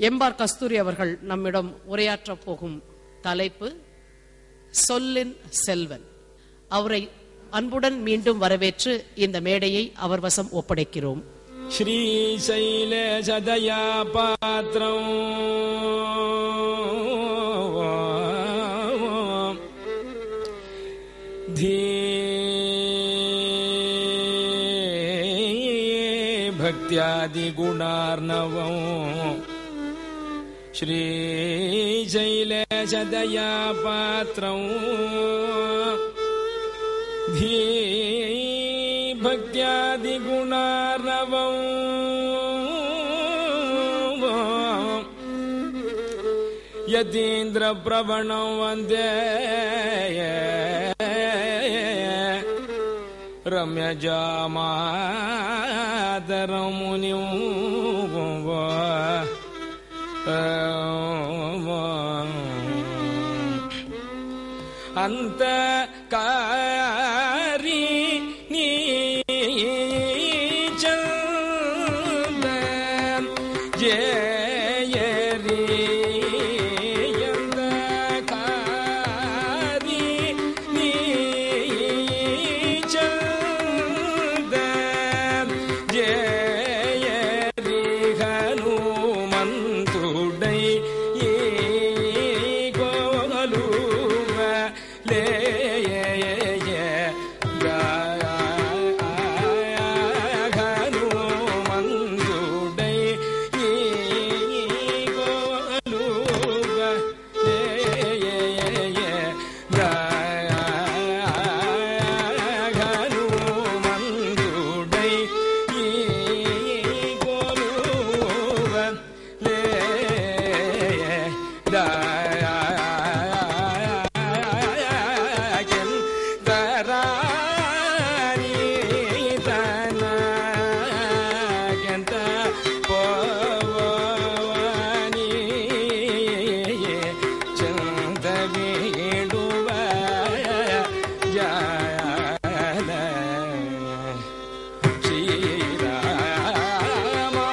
எம்பார் கஸ்தூரி அவர்கள் நம்மிடம் உரையாற்றப் போகும் தலைப்பு சொல்லின் செல்வன் அவரை அன்புடன் மீண்டும் வரவேற்று இந்த மேடையை அவர் வசம் ஒப்படைக்கிறோம் श्रीशैलेशदया पात्रम् धी भक्त्यादिगुणार्णवम् श्रीशैलेशदया पात्रम् धी भक्त्यादिगुणार्णवम् यतीन्द्रप्रवणं वन्दे रम्यजामादरं मुनिं अन्तकारी नीचन्दन् जयरि यन्दकारी नीचन्दन् जयरि हनुमन्तुडै கோலுவ லேய ஹனுமந்துடை கோலுவ லேய ஹனுமந்துடை கோலுவ லேய தாயன் தராணி தனகந்த போவானி சந்த வீடுவ ஜால ஸ்ரீராமா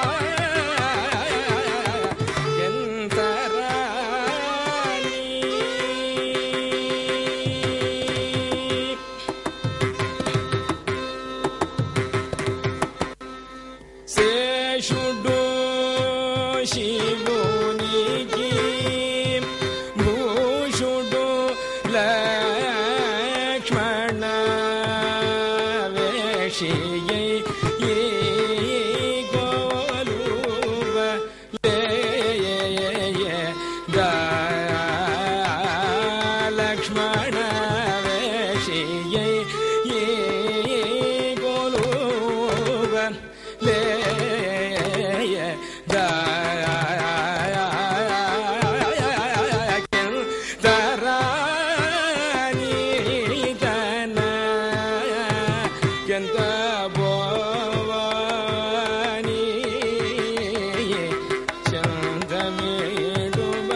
எந்தராணி శేషుడు శివునికి భూషుడు లక్ష్మణ వేషియై ఈ గోలువ లేయ లక్ష్మణ వేషియై ఈ గోలువ லேய தராணி தன கந்த போவானி சந்தமேடும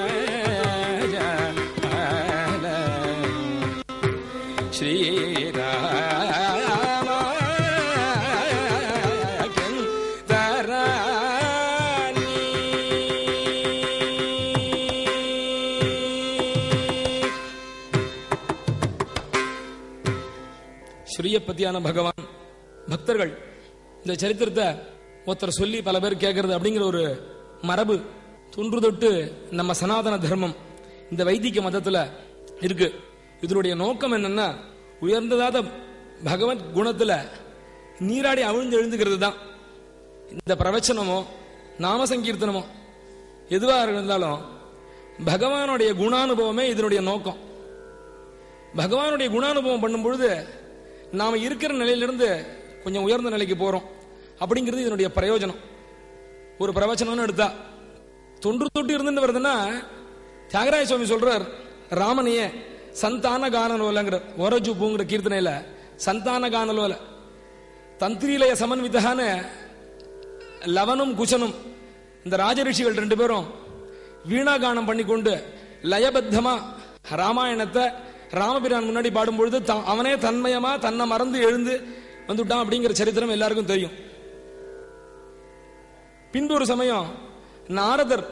ஸ்ரீயப்பதியான பகவான் பக்தர்கள் இந்த சரித்திரத்தை ஒருத்தர் சொல்லி பல பேர் கேட்கறது அப்படிங்கிற ஒரு மரபு தொன்று தொட்டு நம்ம சனாதன தர்மம் இந்த வைதிக மதத்துல இருக்கு இதனுடைய நோக்கம் என்னன்னா உயர்ந்ததாத பகவத் குணத்துல நீராடி அவிழ்ந்து எழுந்துக்கிறது தான் இந்த பிரவச்சனமோ நாம சங்கீர்த்தனமோ எதுவா இருந்தாலும் பகவானுடைய குணானுபவமே இதனுடைய நோக்கம் பகவானுடைய குணானுபவம் பண்ணும் பொழுது நாம இருக்கிற நிலையிலிருந்து கொஞ்சம் உயர்ந்த நிலைக்கு போறோம் அப்படிங்கிறது இதனுடைய பிரயோஜனம் ஒரு பிரவச்சனம்னு எடுத்தா தொன்று தொட்டு இருந்துட்டு வருதுன்னா தியாகராய சுவாமி சொல்றார் ராமனையே சந்தான கானலோலங்கிற ஒரஜு பூங்கிற கீர்த்தனையில சந்தான கானலோல தந்திரிலய சமன்விதான லவனும் குசனும் இந்த ராஜரிஷிகள் ரெண்டு பேரும் வீணாகானம் பண்ணிக்கொண்டு லயபத்தமா ராமாயணத்தை ராமபிரான் முன்னாடி பாடும்பொழுது த- அவனே தன்மயமா தன்னை மறந்து எழுந்து வந்துட்டான் அப்படிங்கிற சரித்திரம் எல்லாருக்கும் தெரியும் பின்பு ஒரு சமயம் நாரதர்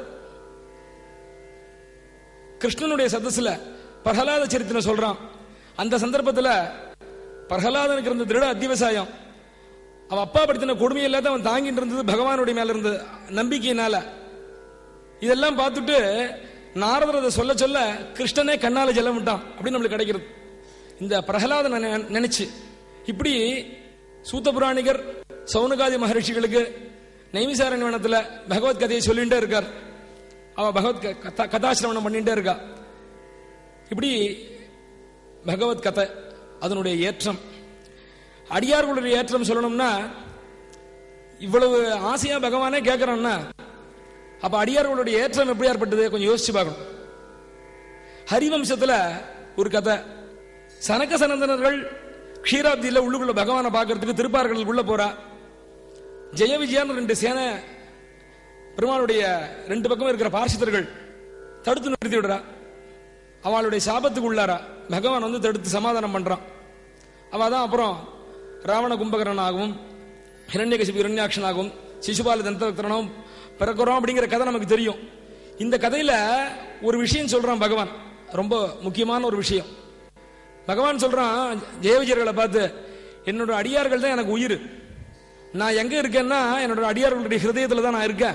கிருஷ்ணனுடைய சதஸ்ல பிரகலாத சரித்திரம் சொல்றான் அந்த சந்தர்ப்பத்துல பிரகலாதனுக்கு இருந்த திருட அத்தியவசாயம் அவன் அப்பா படுத்தின கொடுமை எல்லாத்தையும் அவன் தாங்கிட்டு இருந்தது பகவானுடைய மேல இருந்த நம்பிக்கையினால இதெல்லாம் பார்த்துட்டு நாரதர் அதை சொல்ல சொல்ல கிருஷ்ணனே கண்ணால ஜலம் விட்டான் அப்படின்னு நம்மளுக்கு கிடைக்கிறது இந்த பிரகலாத நினைச்சு இப்படி சூத்த புராணிகர் சௌனகாதி மகர்ஷிகளுக்கு நைமிசாரண்யவனத்துல பகவத் கதையை சொல்லிட்டே இருக்கார் அவ பகவத் க- கதா- கதாசிரவணம் பண்ணிட்டே இருக்கா இப்படி பகவத் கதை அதனுடைய ஏற்றம் அடியார்களுடைய ஏற்றம் சொல்லணும்னா இவ்வளவு ஆசையா பகவானே கேட்கிறான்னா அப்ப அடியார்களுடைய ஏற்றம் எப்படி ஏற்பட்டது கொஞ்சம் யோசிச்சு பார்க்கணும் ஹரிவம்சத்துல ஒரு கதை சனக சனந்தனர்கள் க்ஷீராப்தியில உள்ளுக்குள்ள பகவானை பார்க்கறதுக்கு திருப்பார்கள் உள்ள போறா ஜெய விஜயான்னு ரெண்டு சேனை பெருமாளுடைய ரெண்டு பக்கமும் இருக்கிற பார்ஷிதர்கள் தடுத்து நிறுத்தி விடுறா அவளுடைய சாபத்துக்கு உள்ளாரா பகவான் வந்து தடுத்து சமாதானம் பண்றான் அவ தான் அப்புறம் ராவண கும்பகரனாகவும் ஹிரண்யகசிபு இரண்யாட்சனாகவும் சிசுபால தந்தரனாகவும் பிறக்கிறோம் அப்படிங்கிற கதை நமக்கு தெரியும் இந்த கதையில ஒரு விஷயம் சொல்றான் பகவான் ரொம்ப முக்கியமான ஒரு விஷயம் பகவான் சொல்றான் ஜெயவிஜயர்களை பார்த்து என்னோட அடியார்கள் தான் எனக்கு உயிர் நான் எங்க இருக்கேன்னா என்னோட அடியார்களுடைய ஹிருதயத்துல தான் நான் இருக்கேன்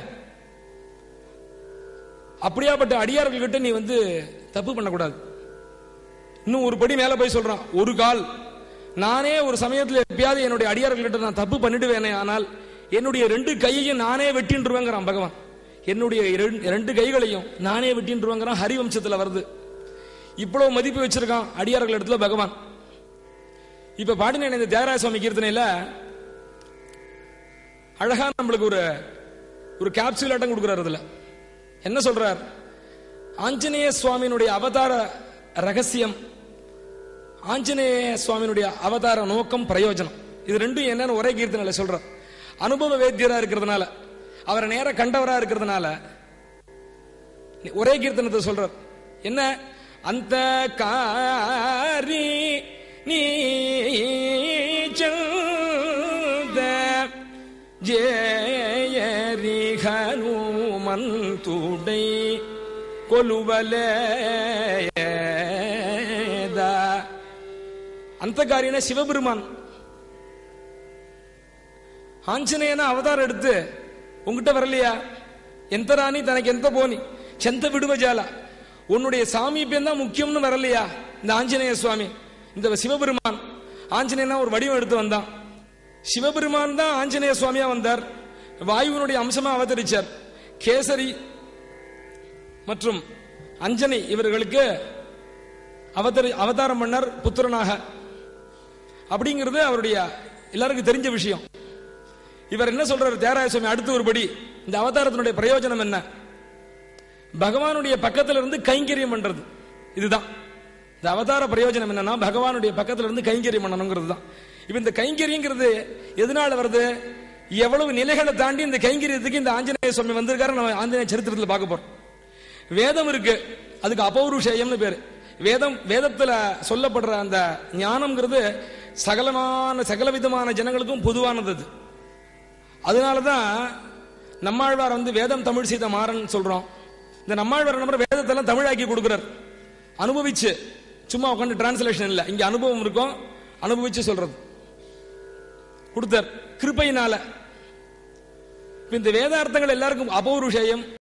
அப்படியாப்பட்ட அடியார்கள் கிட்ட நீ வந்து தப்பு பண்ணக்கூடாது இன்னும் ஒரு படி மேல போய் சொல்றான் ஒரு கால் நானே ஒரு சமயத்துல எப்பயாவது என்னுடைய அடியார்கள் கிட்ட நான் தப்பு பண்ணிடுவேனே ஆனால் என்னுடைய ரெண்டு கையையும் நானே வெட்டின்றுவேங்கிறான் பகவான் என்னுடைய இரண்டு- ரெண்டு கைகளையும் நானே வெட்டின்றுவேங்கிறான் ஹரிவம்சத்துல வருது இவ்வளவு மதிப்பு வச்சிருக்கான் அடியார்கள் இடத்துல பகவான் இப்ப பாடினேன் இந்த தியாகராஜ சுவாமி கீர்த்தனையில அழகா நம்மளுக்கு ஒரு ஒரு கேப்சூல் ஆட்டம் கொடுக்குறாரு அதுல என்ன சொல்றார் ஆஞ்சநேய சுவாமியினுடைய அவதார ரகசியம் ஆஞ்சநேய சுவாமியினுடைய அவதார நோக்கம் பிரயோஜனம் இது ரெண்டும் என்னன்னு ஒரே கீர்த்தனையில சொல்றார் அனுபவ வேத்தியரா இருக்கிறதுனால அவரை நேர கண்டவரா இருக்கிறதுனால ஒரே கீர்த்தனத்தை சொல்றார் என்ன அந்த காரி நீச்சந்த ஜேயரி ஹனுமந்துடை கொலுவலேத அந்த காரியன சிவபெருமான் ஆஞ்சநேயன அவதாரம் எடுத்து உங்ககிட்ட வரலையா எந்த ராணி தனக்கு எந்த போனி செந்த விடுவஜால உன்னுடைய சாமீபியம் தான் முக்கியம்னு வரலையா இந்த ஆஞ்சநேய சுவாமி இந்த சிவபெருமான் ஆஞ்சநேயனா ஒரு வடிவம் எடுத்து வந்தான் சிவபெருமான் தான் ஆஞ்சநேய சுவாமியா வந்தார் வாயுவினுடைய அம்சமா அவதரிச்சார் கேசரி மற்றும் அஞ்சனை இவர்களுக்கு அவதரி அவதாரம் பண்ணார் புத்திரனாக அப்படிங்கிறது அவருடைய எல்லாருக்கும் தெரிஞ்ச விஷயம் இவர் என்ன சொல்றாரு தேராய சுவாமி அடுத்து ஒருபடி இந்த அவதாரத்தினுடைய பிரயோஜனம் என்ன பகவானுடைய பக்கத்துல இருந்து கைங்கரியம் பண்றது இதுதான் இந்த அவதார பிரயோஜனம் என்னன்னா பகவானுடைய பக்கத்துல இருந்து கைங்கரியம் பண்ணணுங்கிறது தான் இப்ப இந்த கைங்கரியங்கிறது எதனால வருது எவ்வளவு நிலைகளை தாண்டி இந்த கைங்கரியத்துக்கு இந்த ஆஞ்சநேய சுவாமி வந்திருக்காரு நம்ம ஆஞ்சநேய சரித்திரத்தில் பார்க்க போறோம் வேதம் இருக்கு அதுக்கு அபௌருஷேயம்னு பேரு வேதம் வேதத்துல சொல்லப்படுற அந்த ஞானம்ங்கிறது சகலமான சகல விதமான ஜனங்களுக்கும் பொதுவானது அது அதனாலதான் நம்மாழ்வார் வந்து வேதம் தமிழ் செய்த மாறன் சொல்றோம் இந்த நம்மாழ்வார் நம்பர் வேதத்தெல்லாம் தமிழாக்கி கொடுக்கிறார் அனுபவிச்சு சும்மா உட்காந்து டிரான்ஸ்லேஷன் இல்ல இங்க அனுபவம் இருக்கும் அனுபவிச்சு சொல்றது கொடுத்தார் கிருப்பையினால இப்ப இந்த வேதார்த்தங்கள் எல்லாருக்கும் அபௌருஷேயம்